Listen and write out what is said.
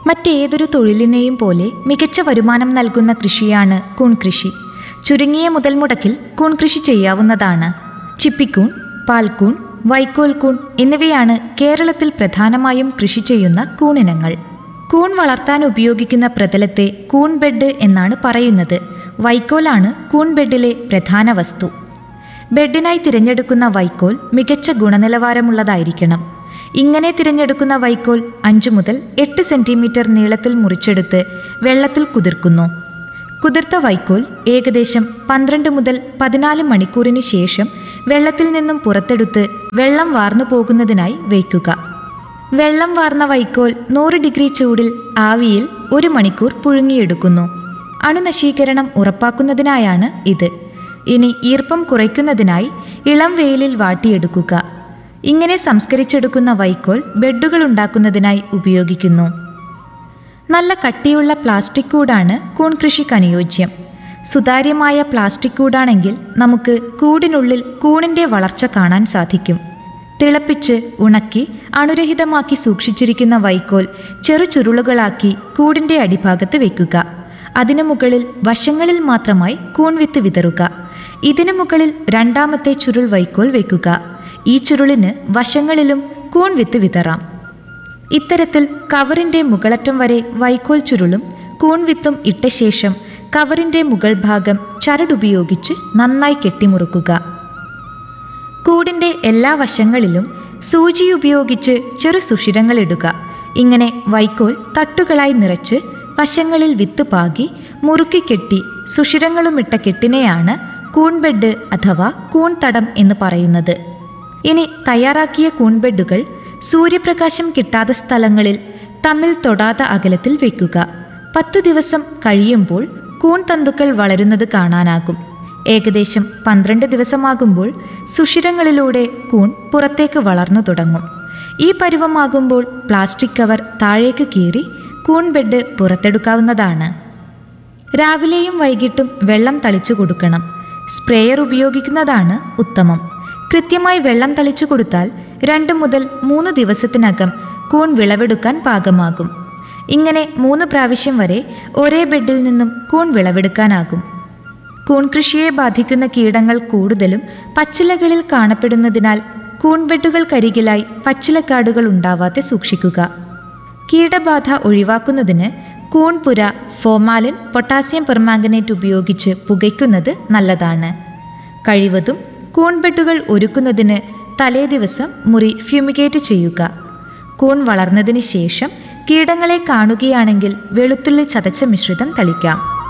മറ്റേതൊരു തൊഴിലിനെയും പോലെ മികച്ച വരുമാനം നൽകുന്ന കൃഷിയാണ് കൂൺ കൃഷി ചുരുങ്ങിയ മുതൽ മുടക്കിൽ കൂൺ കൃഷി ചെയ്യാവുന്നതാണ് ചിപ്പിക്കൂൺ പാൽക്കൂൺ വൈക്കോൽ കൂൺ എന്നിവയാണ് കേരളത്തിൽ പ്രധാനമായും കൃഷി ചെയ്യുന്ന കൂണിനങ്ങൾ കൂൺ വളർത്താൻ ഉപയോഗിക്കുന്ന പ്രതലത്തെ കൂൺ ബെഡ് എന്നാണ് പറയുന്നത് വൈക്കോലാണ് കൂൺ ബെഡിലെ പ്രധാന വസ്തു ബെഡിനായി തിരഞ്ഞെടുക്കുന്ന വൈക്കോൽ മികച്ച ഗുണനിലവാരമുള്ളതായിരിക്കണം ഇങ്ങനെ തിരഞ്ഞെടുക്കുന്ന വൈക്കോൽ അഞ്ചു മുതൽ എട്ട് സെന്റിമീറ്റർ നീളത്തിൽ മുറിച്ചെടുത്ത് വെള്ളത്തിൽ കുതിർക്കുന്നു കുതിർത്ത വൈക്കോൽ ഏകദേശം പന്ത്രണ്ട് മുതൽ പതിനാല് മണിക്കൂറിന് ശേഷം വെള്ളത്തിൽ നിന്നും പുറത്തെടുത്ത് വെള്ളം വാർന്നു പോകുന്നതിനായി വയ്ക്കുക വെള്ളം വാർന്ന വൈക്കോൽ നൂറ് ഡിഗ്രി ചൂടിൽ ആവിയിൽ ഒരു മണിക്കൂർ പുഴുങ്ങിയെടുക്കുന്നു അണുനശീകരണം ഉറപ്പാക്കുന്നതിനായാണ് ഇത് ഇനി ഈർപ്പം കുറയ്ക്കുന്നതിനായി ഇളം വെയിലിൽ വാട്ടിയെടുക്കുക ഇങ്ങനെ സംസ്കരിച്ചെടുക്കുന്ന വൈക്കോൽ ബെഡുകൾ ഉണ്ടാക്കുന്നതിനായി ഉപയോഗിക്കുന്നു നല്ല കട്ടിയുള്ള പ്ലാസ്റ്റിക് കൂടാണ് കൂൺ കൃഷിക്ക് അനുയോജ്യം സുതാര്യമായ പ്ലാസ്റ്റിക് കൂടാണെങ്കിൽ നമുക്ക് കൂടിനുള്ളിൽ കൂണിൻ്റെ വളർച്ച കാണാൻ സാധിക്കും തിളപ്പിച്ച് ഉണക്കി അണുരഹിതമാക്കി സൂക്ഷിച്ചിരിക്കുന്ന വൈക്കോൽ ചെറു ചുരുളുകളാക്കി കൂടിൻ്റെ അടിഭാഗത്ത് വയ്ക്കുക അതിനു മുകളിൽ വശങ്ങളിൽ മാത്രമായി കൂൺവിത്ത് വിതറുക ഇതിനു മുകളിൽ രണ്ടാമത്തെ ചുരുൾ വൈക്കോൽ വയ്ക്കുക ഈ ചുരുളിന് വശങ്ങളിലും കൂൺവിത്ത് വിതറാം ഇത്തരത്തിൽ കവറിന്റെ മുകളറ്റം വരെ വൈക്കോൽ ചുരുളും കൂൺവിത്തും ഇട്ട ശേഷം കവറിന്റെ മുകൾ ഭാഗം ചരടുപയോഗിച്ച് നന്നായി കെട്ടിമുറുക്കുക കൂടിന്റെ എല്ലാ വശങ്ങളിലും സൂചി ഉപയോഗിച്ച് ചെറു സുഷിരങ്ങൾ ഇടുക ഇങ്ങനെ വൈക്കോൽ തട്ടുകളായി നിറച്ച് വശങ്ങളിൽ വിത്ത് പാകി മുറുക്കി കെട്ടി സുഷിരങ്ങളുമിട്ട കെട്ടിനെയാണ് കൂൺബെഡ് അഥവാ കൂൺതടം എന്ന് പറയുന്നത് ഇനി തയ്യാറാക്കിയ കൂൺബെഡുകൾ സൂര്യപ്രകാശം കിട്ടാത്ത സ്ഥലങ്ങളിൽ തമ്മിൽ തൊടാത്ത അകലത്തിൽ വയ്ക്കുക പത്ത് ദിവസം കഴിയുമ്പോൾ കൂൺ തന്തുക്കൾ വളരുന്നത് കാണാനാകും ഏകദേശം പന്ത്രണ്ട് ദിവസമാകുമ്പോൾ സുഷിരങ്ങളിലൂടെ കൂൺ പുറത്തേക്ക് വളർന്നു തുടങ്ങും ഈ പരുവമാകുമ്പോൾ പ്ലാസ്റ്റിക് കവർ താഴേക്ക് കീറി കൂൺ ബെഡ് പുറത്തെടുക്കാവുന്നതാണ് രാവിലെയും വൈകിട്ടും വെള്ളം തളിച്ചു കൊടുക്കണം സ്പ്രേയർ ഉപയോഗിക്കുന്നതാണ് ഉത്തമം കൃത്യമായി വെള്ളം തളിച്ചു കൊടുത്താൽ രണ്ട് മുതൽ മൂന്ന് ദിവസത്തിനകം കൂൺ വിളവെടുക്കാൻ പാകമാകും ഇങ്ങനെ മൂന്ന് പ്രാവശ്യം വരെ ഒരേ ബെഡിൽ നിന്നും കൂൺ വിളവെടുക്കാനാകും കൂൺ കൃഷിയെ ബാധിക്കുന്ന കീടങ്ങൾ കൂടുതലും പച്ചിലകളിൽ കാണപ്പെടുന്നതിനാൽ കൂൺബെഡുകൾക്കരികിലായി പച്ചിലക്കാടുകൾ ഉണ്ടാവാതെ സൂക്ഷിക്കുക കീടബാധ ഒഴിവാക്കുന്നതിന് കൂൺപുര ഫോമാലിൻ പൊട്ടാസ്യം പെർമാംഗനേറ്റ് ഉപയോഗിച്ച് പുകയ്ക്കുന്നത് നല്ലതാണ് കഴിവതും കൂൺബെഡുകൾ ഒരുക്കുന്നതിന് തലേദിവസം മുറി ഫ്യൂമിഗേറ്റ് ചെയ്യുക കൂൺ വളർന്നതിന് ശേഷം കീടങ്ങളെ കാണുകയാണെങ്കിൽ വെളുത്തുള്ളി ചതച്ച മിശ്രിതം തളിക്കാം